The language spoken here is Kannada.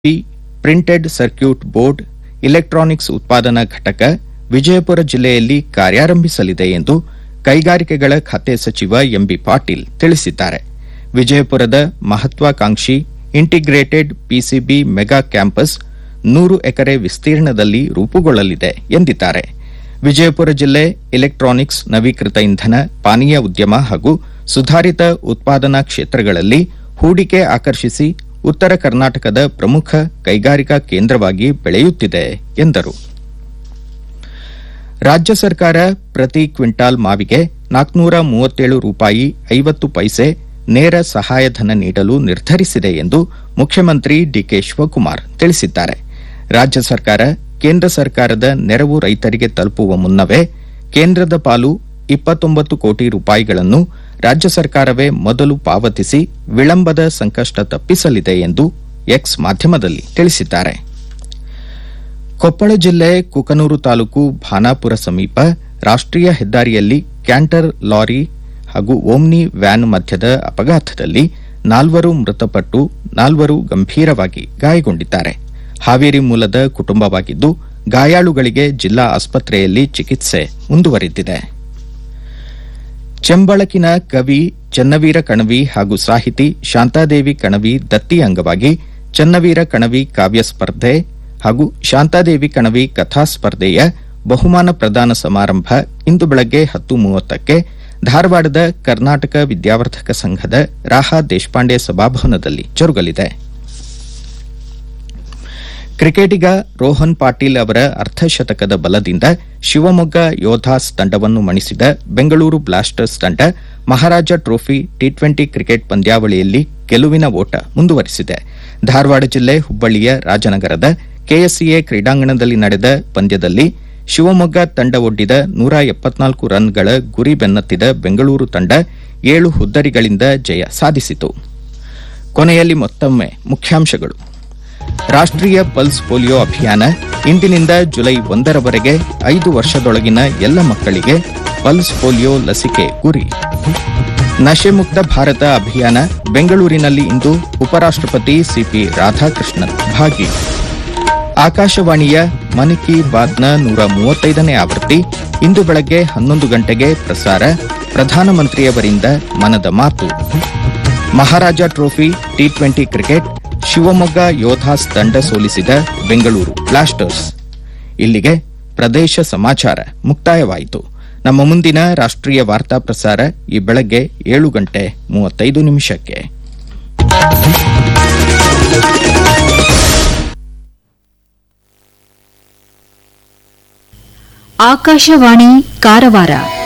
P printed circuit board electronics ಉತ್ಪಾದನಾ ಘಟಕ ವಿಜಯಪುರ ಜಿಲ್ಲೆಯಲ್ಲಿ ಕಾರ್ಯಾರಂಭಿಸಲಿದೆ ಎಂದು ಕೈಗಾರಿಕೆಗಳ ಖಾತೆ ಸಚಿವ ಎಂಬಿ ಪಾಟೀಲ್ ತಿಳಿಸಿದ್ದಾರೆ ವಿಜಯಪುರದ ಮಹತ್ವಾಕಾಂಕ್ಷಿ ಇಂಟಿಗ್ರೇಟೆಡ್ ಪಿಸಿಬಿ ಮೆಗಾ ಕ್ಯಾಂಪಸ್ ನೂರು ಎಕರೆ ವಿಸ್ತೀರ್ಣದಲ್ಲಿ ರೂಪುಗೊಳ್ಳಲಿದೆ ಎಂದಿದ್ದಾರೆ ವಿಜಯಪುರ ಜಿಲ್ಲೆ ಇಲೆಕ್ಟ್ರಾನಿಕ್ಸ್ ನವೀಕೃತ ಇಂಧನ ಪಾನೀಯ ಉದ್ಯಮ ಹಾಗೂ ಸುಧಾರಿತ ಉತ್ಪಾದನಾ ಕ್ಷೇತ್ರಗಳಲ್ಲಿ ಹೂಡಿಕೆ ಆಕರ್ಷಿಸಿ ಉತ್ತರ ಕರ್ನಾಟಕದ ಪ್ರಮುಖ ಕೈಗಾರಿಕಾ ಕೇಂದ್ರವಾಗಿ ಬೆಳೆಯುತ್ತಿದೆ ಎಂದರು ರಾಜ್ಯ ಸರ್ಕಾರ ಪ್ರತಿ ಕ್ವಿಂಟಾಲ್ ಮಾವಿಗೆ ನಾಲ್ಕುನೂರ ಮೂವತ್ತೇಳು ರೂಪಾಯಿ ಐವತ್ತು ಪೈಸೆ ನೇರ ಸಹಾಯಧನ ನೀಡಲು ನಿರ್ಧರಿಸಿದೆ ಎಂದು ಮುಖ್ಯಮಂತ್ರಿ ಡಿಕೆ ಶಿವಕುಮಾರ್ ತಿಳಿಸಿದ್ದಾರೆ ರಾಜ್ಯ ಸರ್ಕಾರ ಕೇಂದ್ರ ಸರ್ಕಾರದ ನೆರವು ರೈತರಿಗೆ ತಲುಪುವ ಮುನ್ನವೇ ಕೇಂದ್ರದ ಪಾಲು ಇಪ್ಪತ್ತೊಂಬತ್ತು ಕೋಟಿ ರೂಪಾಯಿಗಳನ್ನು ರಾಜ್ಯ ಸರ್ಕಾರವೇ ಮೊದಲು ಪಾವತಿಸಿ ವಿಳಂಬದ ಸಂಕಷ್ಟ ತಪ್ಪಿಸಲಿದೆ ಎಂದು ಎಕ್ಸ್ ಮಾಧ್ಯಮದಲ್ಲಿ ತಿಳಿಸಿದ್ದಾರೆ ಕೊಪ್ಪಳ ಜಿಲ್ಲೆ ಕುಕನೂರು ತಾಲೂಕು ಭಾನಾಪುರ ಸಮೀಪ ರಾಷ್ಟೀಯ ಹೆದ್ದಾರಿಯಲ್ಲಿ ಕ್ಯಾಂಟರ್ ಲಾರಿ ಹಾಗೂ ಓಮ್ನಿ ವ್ಯಾನ್ ಮಧ್ಯದ ಅಪಘಾತದಲ್ಲಿ ನಾಲ್ವರು ಮೃತಪಟ್ಟು ನಾಲ್ವರು ಗಂಭೀರವಾಗಿ ಗಾಯಗೊಂಡಿದ್ದಾರೆ ಹಾವೇರಿ ಮೂಲದ ಕುಟುಂಬವಾಗಿದ್ದು ಗಾಯಾಳುಗಳಿಗೆ ಜಿಲ್ಲಾ ಆಸ್ಪತ್ರೆಯಲ್ಲಿ ಚಿಕಿತ್ಸೆ ಮುಂದುವರೆದಿದೆ ಚೆಂಬಳಕಿನ ಕವಿ ಚನ್ನವೀರ ಕಣವಿ ಹಾಗೂ ಸಾಹಿತಿ ಶಾಂತಾದೇವಿ ಕಣವಿ ದತ್ತಿ ಅಂಗವಾಗಿ ಚನ್ನವೀರ ಕಣವಿ ಕಾವ್ಯ ಸ್ಪರ್ಧೆ ಹಾಗೂ ಶಾಂತಾದೇವಿ ಕಣವಿ ಕಥಾ ಸ್ಪರ್ಧೆಯ ಬಹುಮಾನ ಪ್ರದಾನ ಸಮಾರಂಭ ಇಂದು ಬೆಳಗ್ಗೆ ಹತ್ತು ಮೂವತ್ತಕ್ಕೆ ಧಾರವಾಡದ ಕರ್ನಾಟಕ ವಿದ್ಯಾವರ್ಧಕ ಸಂಘದ ರಾಹಾ ದೇಶಪಾಂಡೆ ಸಭಾಭವನದಲ್ಲಿ ಜರುಗಲಿದೆ ಕ್ರಿಕೆಟಿಗ ರೋಹನ್ ಪಾಟೀಲ್ ಅವರ ಅರ್ಧಶತಕದ ಬಲದಿಂದ ಶಿವಮೊಗ್ಗ ಯೋಧಾಸ್ ತಂಡವನ್ನು ಮಣಿಸಿದ ಬೆಂಗಳೂರು ಬ್ಲಾಸ್ಟರ್ಸ್ ತಂಡ Maharaja trophy T twenty cricket ಪಂದ್ಯಾವಳಿಯಲ್ಲಿ ಗೆಲುವಿನ ಓಟ ಮುಂದುವರೆಸಿದೆ ಧಾರವಾಡ ಜಿಲ್ಲೆ ಹುಬ್ಬಳ್ಳಿಯ ರಾಜನಗರದ ಕೆಎಸ್ಸಿಎ ಕ್ರೀಡಾಂಗಣದಲ್ಲಿ ನಡೆದ ಪಂದ್ಯದಲ್ಲಿ ಶಿವಮೊಗ್ಗ ತಂಡ ಒಡ್ಡಿದ ನೂರ ಎಪ್ಪತ್ನಾಲ್ಕು ರನ್ಗಳ ಗುರಿ ಬೆನ್ನತ್ತಿದ ಬೆಂಗಳೂರು ತಂಡ ಏಳು ಹುದ್ದರಿಗಳಿಂದ ಜಯ ಸಾಧಿಸಿತು ಕೊನೆಯಲ್ಲಿ ಮತ್ತೊಮ್ಮೆ ಮುಖ್ಯಾಂಶಗಳು ರಾಷ್ಟ್ರೀಯ ಪಲ್ಸ್ ಪೋಲಿಯೋ ಅಭಿಯಾನ ಇಂದಿನಿಂದ ಜುಲೈ ಒಂದರವರೆಗೆ ಐದು ವರ್ಷದೊಳಗಿನ ಎಲ್ಲ ಮಕ್ಕಳಿಗೆ ಪಲ್ಸ್ ಪೋಲಿಯೋ ಲಸಿಕೆ ಗುರಿ ನಶೆ ಮುಕ್ತ ಭಾರತ ಅಭಿಯಾನ ಬೆಂಗಳೂರಿನಲ್ಲಿ ಇಂದು ಉಪರಾಷ್ಟಪತಿ ಸಿಪಿ ರಾಧಾಕೃಷ್ಣನ್ ಭಾಗಿ ಆಕಾಶವಾಣಿಯ ಮನ್ ಕಿ ಬಾತ್ನ ನೂರ ಮೂವತ್ತೈದನೇ ಆವೃತ್ತಿ ಇಂದು ಬೆಳಗ್ಗೆ ಹನ್ನೊಂದು ಗಂಟೆಗೆ ಪ್ರಸಾರ ಪ್ರಧಾನಮಂತ್ರಿಯವರಿಂದ ಮನದ ಮಾತು Maharaja trophy T twenty cricket Shivamogga Yodhas ತಂಡ ಸೋಲಿಸಿದ ಬೆಂಗಳೂರು ಬ್ಲಾಸ್ಟರ್ಸ್ ಇಲ್ಲಿಗೆ ಪ್ರದೇಶ ಸಮಾಚಾರ ಮುಕ್ತಾಯವಾಯಿತು ನಮ್ಮ ಮುಂದಿನ ರಾಷ್ಟ್ರೀಯ ವಾರ್ತಾ ಪ್ರಸಾರ ಈ ಬೆಳಗ್ಗೆ ಏಳು ಗಂಟೆ ಮೂವತ್ತೈದು ನಿಮಿಷಕ್ಕೆ ಆಕಾಶವಾಣಿ ಕಾರವಾರ